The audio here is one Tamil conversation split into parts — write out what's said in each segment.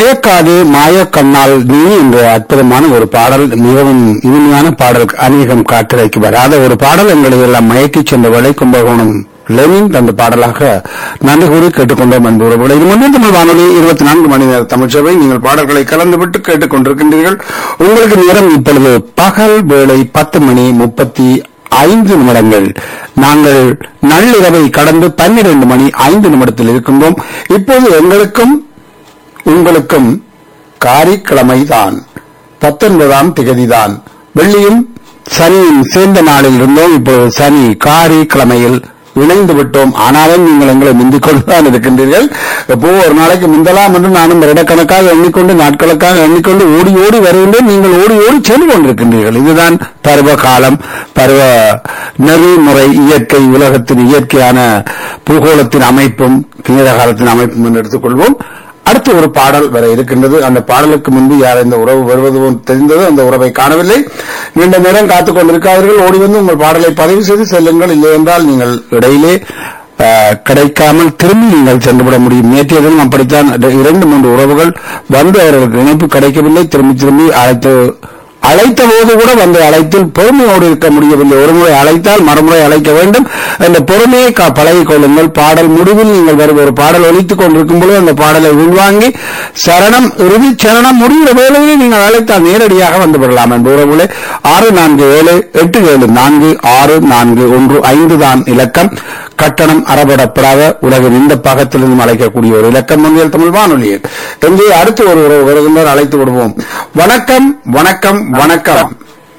மயக்காதே மாயக்கண்ணால் நீ என்ற அற்புதமான ஒரு பாடல் மிகவும் இனிமையான பாடல் அநேகம் காட்டிலைக்கு வராத ஒரு பாடல் எங்களை எல்லாம் மயக்கிச் சென்ற வேலை கும்பகோணம் லெனின் தந்த பாடலாக நன்றி கூறி கேட்டுக்கொண்டோம் அன்பு உறவுகளை இது மன்னிய தமிழ் வானொலி இருபத்தி நான்கு மணி நேர தமிழ்ச்சபை நீங்கள் பாடல்களை கலந்துவிட்டு கேட்டுக்கொண்டிருக்கின்றீர்கள் உங்களுக்கு நேரம் இப்பொழுது பகல் வேளை பத்து மணி முப்பத்தி ஐந்து நிமிடங்கள் நாங்கள் நள்ளிரவை கடந்து பன்னிரண்டு மணி ஐந்து நிமிடத்தில் இருக்கின்றோம் இப்போது எங்களுக்கும் உங்களுக்கும் காரிக்கிழமைதான் பத்தொன்பதாம் திகதிதான் வெள்ளியும் சனியும் சேர்ந்த நாளில் இருந்தோம் இப்பொழுது சனி காரி கிழமையில் இணைந்து விட்டோம் ஆனாலும் நீங்கள் எங்களை முந்திக் கொண்டுதான் இருக்கின்றீர்கள் எப்போ ஒரு நாளைக்கு முந்தலாம் என்று நானும் வருடக்கணக்காக எண்ணிக்கொண்டு நாட்களுக்காக எண்ணிக்கொண்டு ஓடி ஓடி வருகின்றேன் நீங்கள் ஓடி ஓடி சென்று கொண்டிருக்கின்றீர்கள் இதுதான் பருவ காலம் பருவ நெறிமுறை இயற்கை உலகத்தின் இயற்கையான பூகோளத்தின் அமைப்பும் நீர காலத்தின் அமைப்பும் என்று எடுத்துக்கொள்வோம் அடுத்து ஒரு பாடல் வர இருக்கின்றது அந்த பாடலுக்கு முன்பு யார் இந்த உறவு வருவது போல் தெரிந்தது அந்த உறவை காணவில்லை நீண்ட நேரம் காத்துக் கொண்டிருக்காதீர்கள் ஓடி வந்து உங்கள் பாடலை பதிவு செய்து செல்லுங்கள் இல்லை என்றால் நீங்கள் இடையிலே ஆஹ், கிடைக்காமல் திரும்பி நீங்கள் சென்றுவிட முடியும் நேற்றைய தினம் அப்படித்தான் இரண்டு மூன்று உறவுகள் வந்து அவர்களுக்கு இணைப்பு கிடைக்கவில்லை திரும்பி திரும்பி அழைத்து அழைத்த போது கூட வந்து அழைத்தில் பொறுமையோடு இருக்க முடியவில்லை ஒரு முறை அழைத்தால் மறுமுறை அழைக்க வேண்டும் அந்த பொறுமையை கா- பழகிக் கொள்ளுங்கள் பாடல் முடிவில் நீங்கள் வரும் ஒரு பாடல் ஒலித்துக் கொண்டிருக்கும் பொழுது அந்த பாடலை உள்வாங்கி சரணம் இறுதி சரணம் முடிகிற வேளையில் நீங்கள் அழைத்தால் நேரடியாக வந்து விடலாம் என்ற உறவுகளே ஆறு நான்கு ஏழு எட்டு ஏழு நான்கு ஆறு நான்கு ஒன்று ஐந்து தான் இலக்கம் கட்டணம் அறப்படப்படாத உலகின் இந்த பாகத்திலிருந்து அழைக்கக்கூடிய ஒரு இலக்கம் மந்தியல் தமிழ் வானொலியில் எங்கே அடுத்து ஒரு உறவு வருகின்றார் அழைத்து விடுவோம் வணக்கம் வணக்கம் வணக்கம்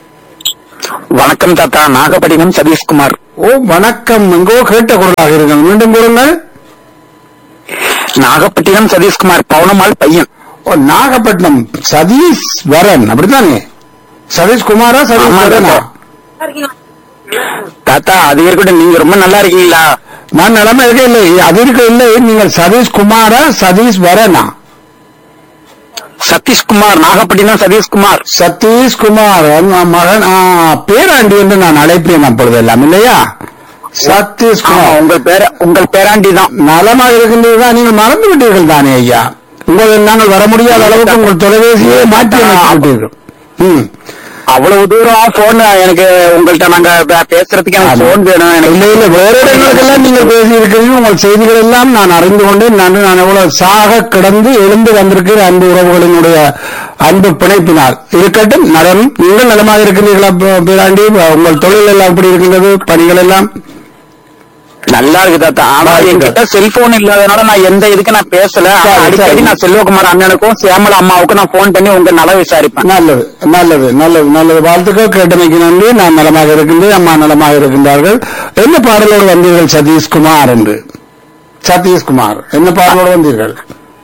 வணக்கம் தாத்தா நாகப்பட்டினம் சதீஷ்குமார் ஓ வணக்கம் எங்கோ கேட்ட குரலாக இருங்கள் மீண்டும் கூறுங்கள் நாகப்பட்டினம் சதீஷ்குமார் பவுனம்மாள் பையன் ஓ நாகப்பட்டினம் சதீஷ் வரன் அப்படித்தானே சதீஷ் குமாரா சதீஷ் ஆமா, வரனா தாத்தா. தாத்தா அது இருக்கட்டும் நீங்க ரொம்ப நல்லா இருக்கீங்களா நான் நிலைமை இருக்க இல்லை அது இருக்க இல்லை நீங்கள் சதீஷ் குமாரா சதீஷ் வரனா சதீஷ்குமார் நாகப்பட்டினம் சதீஷ்குமார் சதீஷ் குமார் அஹ் மகன் ஆ, பேராண்டி என்று நான் அழைப்பேன் அப்பொழுது எல்லாம் இல்லையா சதீஷ் ஆமா, குமார் உங்கள் பேர உங்கள் பேராண்டி தான் நலமாக இருக்கின்றீர்களா நீங்கள் மறந்து விட்டீர்கள் தானே ஐயா உங்கள் நாங்கள் வர முடியாத அளவுக்கு உங்கள் தொலைபேசியை மாற்றி அமைத்து விட்டீர்கள் ம். அவ்வளவு தூரம் போன் எனக்கு உங்கள்ட்ட நாங்க பே- பேசுறதுக்கு எனக்கு போன் வேணும் இல்ல எனக்கு இல்ல வேற இடங்களுக்கெல்லாம் நீங்கள் பேசி இருக்கிறீர்கள் உங்கள் செய்திகள் எல்லாம் நான் அறிந்து கொண்டேன் நான் நான் எவ்வளவு சாக கிடந்து எழுந்து வந்திருக்கிற அன்பு உறவுகளினுடைய அன்பு பிணைப்பினால் இருக்கட்டும் நலம் நீங்கள் நலமாக இருக்கிறீர்களா பே- பேராண்டி உங்கள் தொழில் எல்லாம் எப்படி இருக்கின்றது பணிகள் எல்லாம் நல்லா இருக்கு தாத்தா ஆனா வாழ்த்துக்கள். என்கிட்ட செல்போன் இல்லாதனால நான் எந்த இதுக்கு நான் பேசல ஆனா சரி, அடிக்கடி சரி. நான் செல்வகுமார் அண்ணனுக்கும் சியாமலா அம்மாவுக்கும் நான் போன் பண்ணி உங்க நல விசாரிப்பேன் நல்லது நல்லது நல்லது நல்லது வாழ்த்துக்கள் கேட்டமைக்கு நன்றி நான் நலமாக இருக்கின்றேன் அம்மா நலமாக இருக்கின்றார்கள் என்ன பாடலோடு வந்தீர்கள் சதீஷ்குமார் என்று சதீஷ்குமார் என்ன பாடலோடு வந்தீர்கள்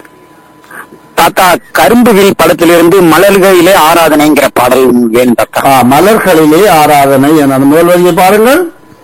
தாத்தா கரும்புவில் படத்திலிருந்து மலர்களிலே ஆராதனைங்கிற பாடல் வேணும் தாத்தா ஆ, மலர்களிலே ஆராதனை என அந்த முதல் வரியை பாருங்கள்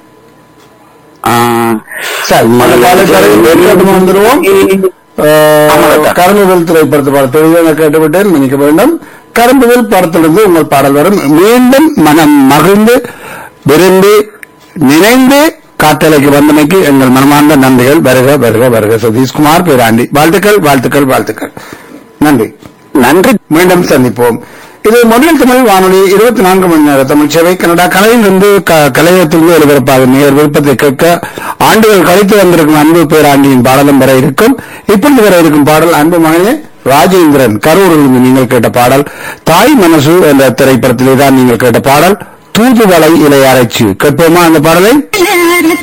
ஆ, சரி மலர்களிலே வந்துருவோம் ஆமாம். கரும்புவில் திரைப்படத்தை பாட தெளிவாக கேட்டுவிட்டேன் மன்னிக்க வேண்டும் கரும்புவில் படத்திலிருந்து உங்கள் பாடல் வரும் மீண்டும் மனம் மகிழ்ந்து விரும்பி நினைந்து காட்டலைக்கு வந்தமைக்கு எங்கள் மனமார்ந்த நன்றிகள் வருக வருக வருக சதீஷ்குமார் பேராண்டி வாழ்த்துக்கள் வாழ்த்துக்கள் வாழ்த்துக்கள் நன்றி நன்றி மீண்டும் சந்திப்போம் இது மொழியில் தமிழ் வானொலி இருபத்தி நான்கு மணி நேர தமிழ் சேவை கனடா கலையிலிருந்து க- கலையத்திலிருந்து ஒலிபரப்பாக நேர் விருப்பத்தை கேட்க ஆண்டுகள் கழித்து வந்திருக்கும் அன்பு பேராண்டியின் பாடலும் வர இருக்கும் இப்பொழுது வர இருக்கும் பாடல் அன்பு மகனே ராஜேந்திரன் கரூரிலிருந்து நீங்கள் கேட்ட பாடல் தாய் மனசு என்ற திரைப்படத்திலே தான் நீங்கள் கேட்ட பாடல் தூதுவளை இலையாராய்ச்சி கேட்போமா அந்த பாடலை